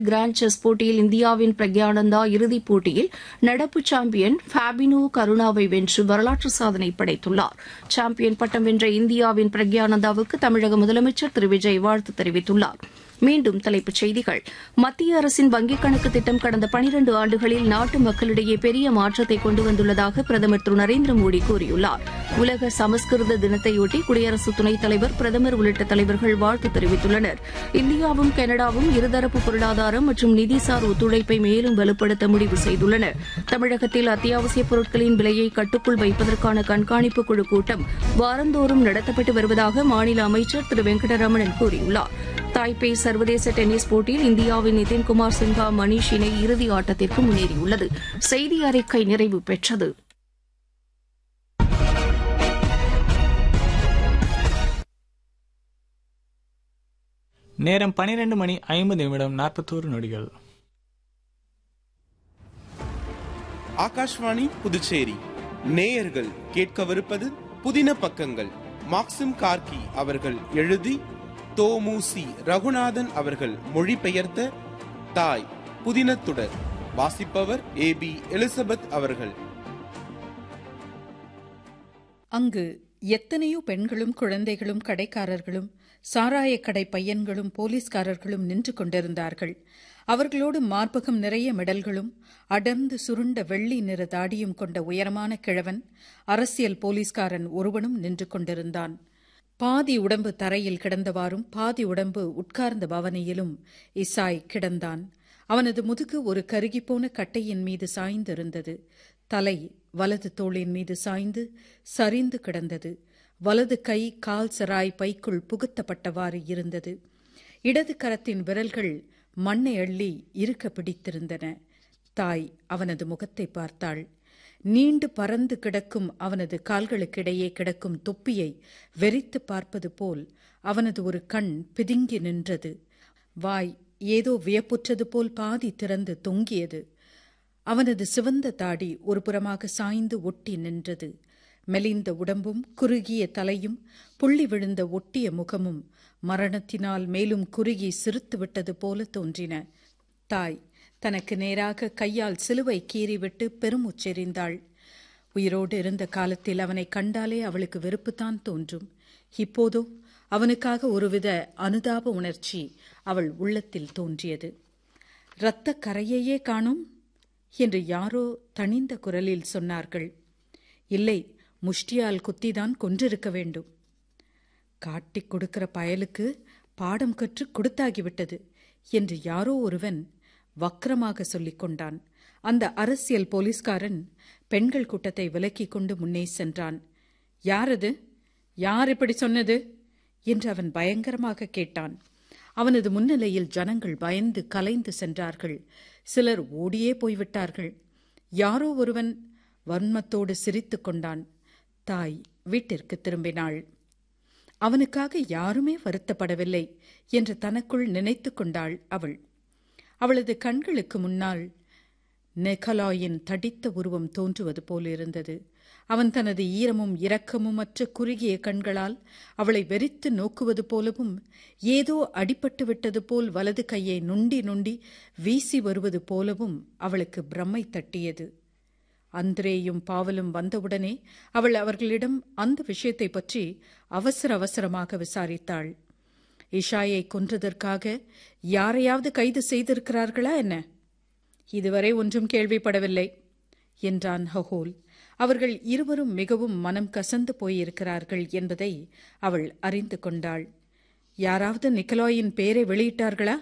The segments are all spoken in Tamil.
கிராண்ட் செஸ் போட்டியில் இந்தியாவின் பிரக்யானந்தா இறுதிப் போட்டியில் நடப்பு சாம்பியன் ஃபேபினோ கருணாவை வென்று வரலாற்று சாதனை படைத்துள்ளார் சாம்பியன் பட்டம் வென்ற இந்தியாவின் பிரக்யானந்தாவுக்கு தமிழக முதலமைச்சர் திரு விஜய் வாழ்த்து தெரிவித்துள்ளார் மீண்டும் தலைப்புச் செய்திகள் மத்திய அரசின் வங்கிக் கணக்கு திட்டம் கடந்த பனிரண்டு ஆண்டுகளில் நாட்டு மக்களிடையே பெரிய மாற்றத்தை கொண்டு வந்துள்ளதாக பிரதமர் திரு நரேந்திர மோடி கூறியுள்ளார் உலக சமஸ்கிருத தினத்தையொட்டி குடியரசு துணைத் தலைவர் பிரதமர் உள்ளிட்ட தலைவர்கள் வாழ்த்து தெரிவித்துள்ளனர் இந்தியாவும் கனடாவும் இருதரப்பு பொருளாதாரம் மற்றும் நிதிசார் ஒத்துழைப்பை மேலும் வலுப்படுத்த முடிவு செய்துள்ளன தமிழகத்தில் அத்தியாவசியப் பொருட்களின் விலையை கட்டுக்குள் வைப்பதற்கான கண்காணிப்பு குழு கூட்டம் வாரந்தோறும் நடத்தப்பட்டு வருவதாக மாநில அமைச்சர் திரு வெங்கடரமணன் கூறியுள்ளார் தாய்பே சர்வதேச டென்னிஸ் போட்டியில் இந்தியாவின் நிதின்குமார் சின்ஹா மணீஷ் இணை இறுதி ஆட்டத்திற்கு முன்னேறியுள்ளது செய்தி அறிக்கை நிறைவு பெற்றது நேரம் பனிரெண்டு மணி ஐம்பது நிமிடம் நாற்பத்தோரு நொடிகள் ஆகாஷ்வாணி புதுச்சேரி நேயர்கள் கேட்கவிருப்பது புதின பக்கங்கள் மாக்சிம் கார்கி அவர்கள் எழுதி தோமுசி ரகுநாதன் அவர்கள் மொழிபெயர்த்த தாய் புதினத்துடர் வாசிப்பவர் ஏ பி எலிசபெத் அவர்கள் அங்கு எத்தனையோ பெண்களும் குழந்தைகளும் கடைக்காரர்களும் சாராயக் கடை பையன்களும் போலீஸ்காரர்களும் நின்று கொண்டிருந்தார்கள் அவர்களோடு மார்பகம் நிறைய மெடல்களும் அடர்ந்து சுருண்ட வெள்ளி நிற தாடியும் கொண்ட உயரமான கிழவன் அரசியல் போலீஸ்காரன் ஒருவனும் நின்று கொண்டிருந்தான் பாதி உடம்பு தரையில் கிடந்தவாறும் பாதி உடம்பு உட்கார்ந்த பவனியிலும் இசாய் கிடந்தான் அவனது முதுகு ஒரு கருகிப்போன கட்டையின் மீது சாய்ந்திருந்தது தலை வலது தோளின் மீது சாய்ந்து சரிந்து கிடந்தது வலது கை கால் சராய் பைக்குள் புகுத்தப்பட்டவாறு இருந்தது இடது கரத்தின் விரல்கள் மண்ணை அள்ளி இருக்க பிடித்திருந்தன தாய் அவனது முகத்தை பார்த்தாள் நீண்டு பறந்து கிடக்கும் அவனது கால்களுக்கிடையே கிடக்கும் தொப்பியை வெறித்து பார்ப்பது போல் அவனது ஒரு கண் பிதுங்கி நின்றது வாய் ஏதோ வியப்புற்றது போல் பாதி திறந்து தொங்கியது அவனது சிவந்த தாடி ஒரு புறமாக சாய்ந்து ஒட்டி நின்றது மெலிந்த உடம்பும் குறுகிய தலையும் புள்ளி விழுந்த ஒட்டிய முகமும் மரணத்தினால் மேலும் குறுகி சிரித்து விட்டது போல தோன்றின தாய் தனக்கு நேராக கையால் சிலுவை கீறிவிட்டு பெருமுச்செறிந்தாள் உயிரோடு இருந்த காலத்தில் அவனை கண்டாலே அவளுக்கு வெறுப்புத்தான் தோன்றும் இப்போதோ அவனுக்காக ஒருவித அனுதாப உணர்ச்சி அவள் உள்ளத்தில் தோன்றியது இரத்த கரையையே காணோம் என்று யாரோ தணிந்த குரலில் சொன்னார்கள் இல்லை முஷ்டியால் குத்திதான் கொன்றிருக்க வேண்டும் காட்டிக் கொடுக்கிற பயலுக்கு பாடம் கற்று கொடுத்தாகிவிட்டது என்று யாரோ ஒருவன் வக்கரமாக சொல்லிக் கொண்டான் அந்த அரசியல் போலீஸ்காரன் பெண்கள் கூட்டத்தை விலக்கிக் கொண்டு முன்னே சென்றான் யாரது யார் இப்படி சொன்னது என்று அவன் பயங்கரமாக கேட்டான் அவனது முன்னிலையில் ஜனங்கள் பயந்து கலைந்து சென்றார்கள் சிலர் ஓடியே போய்விட்டார்கள் யாரோ ஒருவன் வன்மத்தோடு சிரித்துக் கொண்டான் தாய் வீட்டிற்கு திரும்பினாள் அவனுக்காக யாருமே வருத்தப்படவில்லை என்று தனக்குள் நினைத்து கொண்டாள் அவள் அவளது கண்களுக்கு முன்னால் நெகலாயின் தடித்த உருவம் தோன்றுவது போலிருந்தது அவன் தனது ஈரமும் இரக்கமுமற்ற குறுகிய கண்களால் அவளை வெறித்து நோக்குவது போலவும் ஏதோ அடிபட்டு விட்டது போல் வலது கையை நுண்டி நுண்டி வீசி வருவது போலவும் அவளுக்கு பிரம்மை தட்டியது அந்திரேயும் பாவலும் வந்தவுடனே அவள் அவர்களிடம் அந்த விஷயத்தை பற்றி அவசர அவசரமாக விசாரித்தாள் இஷாயை கொன்றதற்காக யாரையாவது கைது செய்திருக்கிறார்களா என்ன இதுவரை ஒன்றும் கேள்விப்படவில்லை என்றான் ஹஹோல் அவர்கள் இருவரும் மிகவும் மனம் கசந்து போயிருக்கிறார்கள் என்பதை அவள் அறிந்து கொண்டாள் யாராவது நிக்கலாயின் பெயரை வெளியிட்டார்களா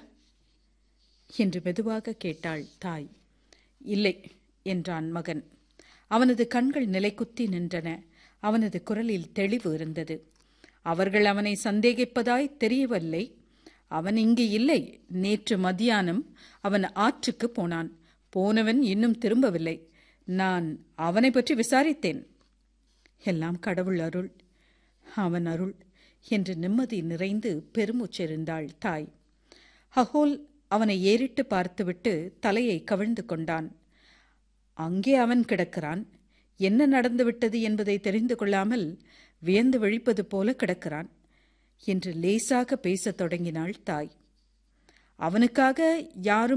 என்று மெதுவாக கேட்டாள் தாய் இல்லை என்றான் மகன் அவனது கண்கள் நிலைக்குத்தி நின்றன அவனது குரலில் தெளிவு இருந்தது அவர்கள் அவனை சந்தேகிப்பதாய் தெரியவில்லை அவன் இங்கு இல்லை நேற்று மதியானம் அவன் ஆற்றுக்கு போனான் போனவன் இன்னும் திரும்பவில்லை நான் அவனை பற்றி விசாரித்தேன் எல்லாம் கடவுள் அருள் அவன் அருள் என்று நிம்மதி நிறைந்து பெருமூச்செறிந்தாள் தாய் ஹஹோல் அவனை ஏறிட்டு பார்த்துவிட்டு தலையை கவிழ்ந்து கொண்டான் அங்கே அவன் கிடக்கிறான் என்ன நடந்துவிட்டது என்பதை தெரிந்து கொள்ளாமல் வியந்து விழிப்பது போல கிடக்கிறான் என்று லேசாக பேசத் தொடங்கினாள் தாய் அவனுக்காக யாரும்